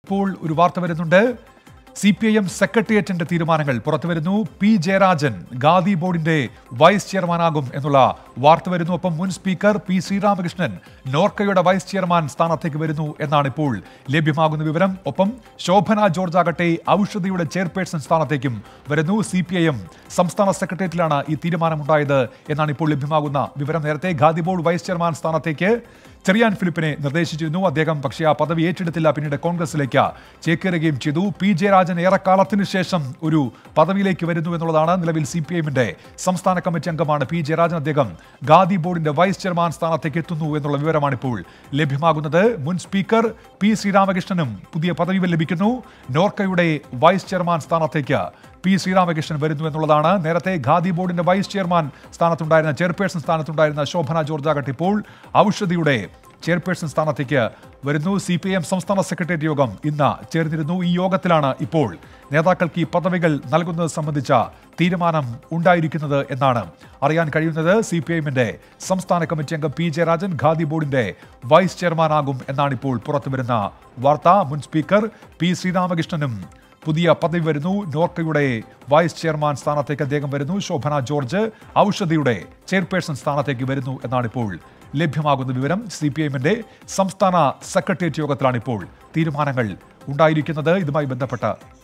ഇപ്പോൾ ഒരു വാർത്ത വരുന്നുണ്ട് സി പി ഐ എം സെക്രട്ടേറിയറ്റിന്റെ തീരുമാനങ്ങൾ പുറത്തുവരുന്നു പി ജയരാജൻ ഗാദി ബോർഡിന്റെ വൈസ് ചെയർമാനാകും എന്നുള്ള വാർത്ത വരുന്നു ഒപ്പം മുൻ സ്പീക്കർ പി ശ്രീരാമകൃഷ്ണൻ നോർക്കയുടെ വൈസ് ചെയർമാൻ സ്ഥാനത്തേക്ക് വരുന്നു എന്നാണ് ഇപ്പോൾ ലഭ്യമാകുന്ന വിവരം ഒപ്പം ശോഭന ജോർജ് ആകട്ടെ ഔഷധിയുടെ ചെയർപേഴ്സൺ സ്ഥാനത്തേക്കും വരുന്നു സി പി ഐ എം സംസ്ഥാന സെക്രട്ടേറിയറ്റിലാണ് ഈ തീരുമാനമുണ്ടായത് എന്നാണ് ഇപ്പോൾ ലഭ്യമാകുന്ന വിവരം നേരത്തെ ഖാദി ബോർഡ് വൈസ് ചെയർമാൻ സ്ഥാനത്തേക്ക് ചെറിയാൻ ഫിലിപ്പിനെ നിർദ്ദേശിച്ചിരുന്നു അദ്ദേഹം പക്ഷേ ആ പദവി ഏറ്റെടുത്തില്ല പിന്നീട് കോൺഗ്രസിലേക്ക് ചേക്കേറുകയും ചെയ്തു പി ജയരാജൻ ഏറെക്കാലത്തിന് ശേഷം ഒരു പദവിയിലേക്ക് വരുന്നു എന്നുള്ളതാണ് നിലവിൽ സി പി എമ്മിന്റെ സംസ്ഥാന കമ്മിറ്റി അംഗമാണ് പി ജയരാജൻ അദ്ദേഹം ഗാദി ബോർഡിന്റെ വൈസ് ചെയർമാൻ സ്ഥാനത്തേക്ക് എത്തുന്നു എന്നുള്ള വിവരമാണ് ഇപ്പോൾ ലഭ്യമാകുന്നത് മുൻ സ്പീക്കർ പി ശ്രീരാമകൃഷ്ണനും പുതിയ പദവി ലഭിക്കുന്നു നോർക്കയുടെ വൈസ് ചെയർമാൻ സ്ഥാനത്തേക്ക് പി ശ്രീരാമകൃഷ്ണൻ വരുന്നു എന്നുള്ളതാണ് നേരത്തെ ഖാദി ബോർഡിന്റെ വൈസ് ചെയർമാൻ സ്ഥാനത്തുണ്ടായിരുന്ന ചെയർപേഴ്സൺ സ്ഥാനത്തുണ്ടായിരുന്ന ശോഭന ജോർജ് ആകട്ടെ ഇപ്പോൾ ഔഷധിയുടെ ചെയർപേഴ്സൺ സ്ഥാനത്തേക്ക് വരുന്നു സി പി എം സംസ്ഥാന സെക്രട്ടേറിയറ്റ് യോഗം ഇന്ന് ചേർന്നിരുന്നു ഈ യോഗത്തിലാണ് ഇപ്പോൾ നേതാക്കൾക്ക് ഈ പദവികൾ നൽകുന്നത് സംബന്ധിച്ച തീരുമാനം ഉണ്ടായിരിക്കുന്നത് എന്നാണ് അറിയാൻ കഴിയുന്നത് സി പി എമ്മിന്റെ സംസ്ഥാന കമ്മിറ്റി അംഗം പി ജയരാജൻ ഖാദി ബോർഡിന്റെ വൈസ് ചെയർമാനാകും എന്നാണ് ഇപ്പോൾ പുറത്തുവരുന്ന വാർത്ത മുൻ സ്പീക്കർ പി ശ്രീരാമകൃഷ്ണനും പുതിയ പദവി വരുന്നു നോർക്കയുടെ വൈസ് ചെയർമാൻ സ്ഥാനത്തേക്ക് അദ്ദേഹം വരുന്നു ശോഭന ജോർജ് ഔഷധിയുടെ ചെയർപേഴ്സൺ സ്ഥാനത്തേക്ക് വരുന്നു എന്നാണ് ഇപ്പോൾ ലഭ്യമാകുന്ന വിവരം സി പി എമ്മിന്റെ സംസ്ഥാന സെക്രട്ടേറിയറ്റ് യോഗത്തിലാണ് ഇപ്പോൾ തീരുമാനങ്ങൾ ഉണ്ടായിരിക്കുന്നത് ഇതുമായി ബന്ധപ്പെട്ട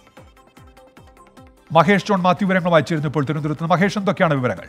മഹേഷ് ജോൺ മാത്യു വിവരങ്ങളുമായി ചേരുന്നു ഇപ്പോൾ തിരുവനന്തപുരത്ത് നിന്ന്. മഹേഷ് എന്തൊക്കെയാണ് വിവരങ്ങൾ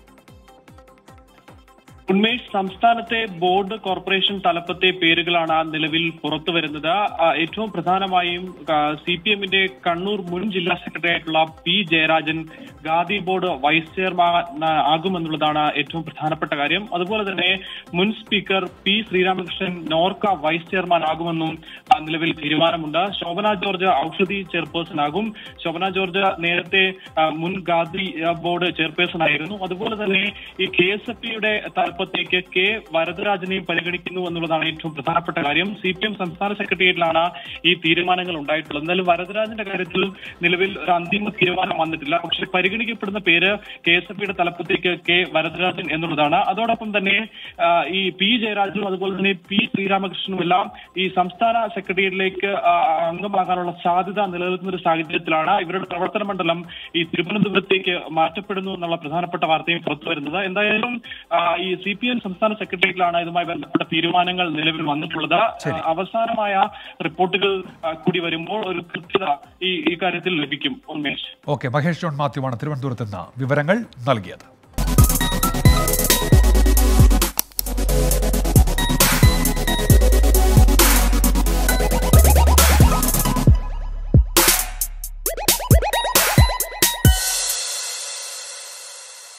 ഉന്മേഷ് സംസ്ഥാനത്തെ ബോർഡ് കോർപ്പറേഷൻ തലപ്പത്തെ പേരുകളാണ് നിലവിൽ പുറത്തു വരുന്നത് ആ, ഏറ്റവും പ്രധാനമായും സി പി എമ്മിന്റെ കണ്ണൂർ മുൻ ജില്ലാ സെക്രട്ടറി ആയിട്ടുള്ള P Jayarajan Khadi board vice chairman ആ, ആകുമെന്നുള്ളതാണ് ഏറ്റവും പ്രധാനപ്പെട്ട കാര്യം അതുപോലെ തന്നെ മുൻ speaker P Sreeramakrishnan NORKA vice chairman ആകുമെന്നും ആ, നിലവിൽ തീരുമാനമുണ്ട് ശോഭന ജോർജ് ഔഷധി ചെയർപേഴ്സൺ ആകും ശോഭന ജോർജ് നേരത്തെ ആ, മുൻ ഗാദി ആ, ബോർഡ് ചെയർപേഴ്സൺ ആയിരുന്നു അതുപോലെ തന്നെ ഈ കെ എസ് എഫ് പിയുടെ തലപ്പത്തേക്ക് കെ വരദരാജനെയും പരിഗണിക്കുന്നു എന്നുള്ളതാണ് ഏറ്റവും പ്രധാനപ്പെട്ട കാര്യം സി പി എം സംസ്ഥാന സെക്രട്ടേറിയറ്റിലാണ് ഈ തീരുമാനങ്ങൾ ഉണ്ടായിട്ടുള്ളത് എന്നാലും വരദരാജന്റെ കാര്യത്തിൽ നിലവിൽ ഒരു അന്തിമ തീരുമാനം വന്നിട്ടില്ല പക്ഷേ പരിഗണിക്കപ്പെടുന്ന പേര് കെ എസ് എഫ് പിയുടെ തലപ്പത്തേക്ക് കെ വരദരാജൻ എന്നുള്ളതാണ് അതോടൊപ്പം തന്നെ ആ, ഈ പി ജയരാജനും അതുപോലെ തന്നെ പി ശ്രീരാമകൃഷ്ണനും എല്ലാം ഈ സംസ്ഥാന സെക്രട്ടേറിയറ്റിലേക്ക് ആ, അംഗമാകാനുള്ള സാധ്യത നിലനിൽക്കുന്ന ഒരു സാഹചര്യത്തിലാണ് ഇവരുടെ പ്രവർത്തന മണ്ഡലം ഈ തിരുവനന്തപുരത്തേക്ക് മാറ്റപ്പെടുന്നു എന്നുള്ള പ്രധാനപ്പെട്ട വാർത്തയും പുറത്തു വരുന്നത് എന്തായാലും ആ, ഈ സി പി എം സംസ്ഥാന സെക്രട്ടേറിയറ്റിലാണ് ഇതുമായി ബന്ധപ്പെട്ട തീരുമാനങ്ങൾ നിലവിൽ വന്നിട്ടുള്ളത് ആ, അവസാനമായ റിപ്പോർട്ടുകൾ ആ, കൂടി വരുമ്പോൾ ഒരു കൃത്യത ഈ ഈ കാര്യത്തിൽ ലഭിക്കും ഉന്മേഷ് ഓക്കെ മഹേഷ് ജോൺ മാത്യുവാണ് തിരുവനന്തപുരത്ത് നിന്ന് വിവരങ്ങൾ നൽകിയത്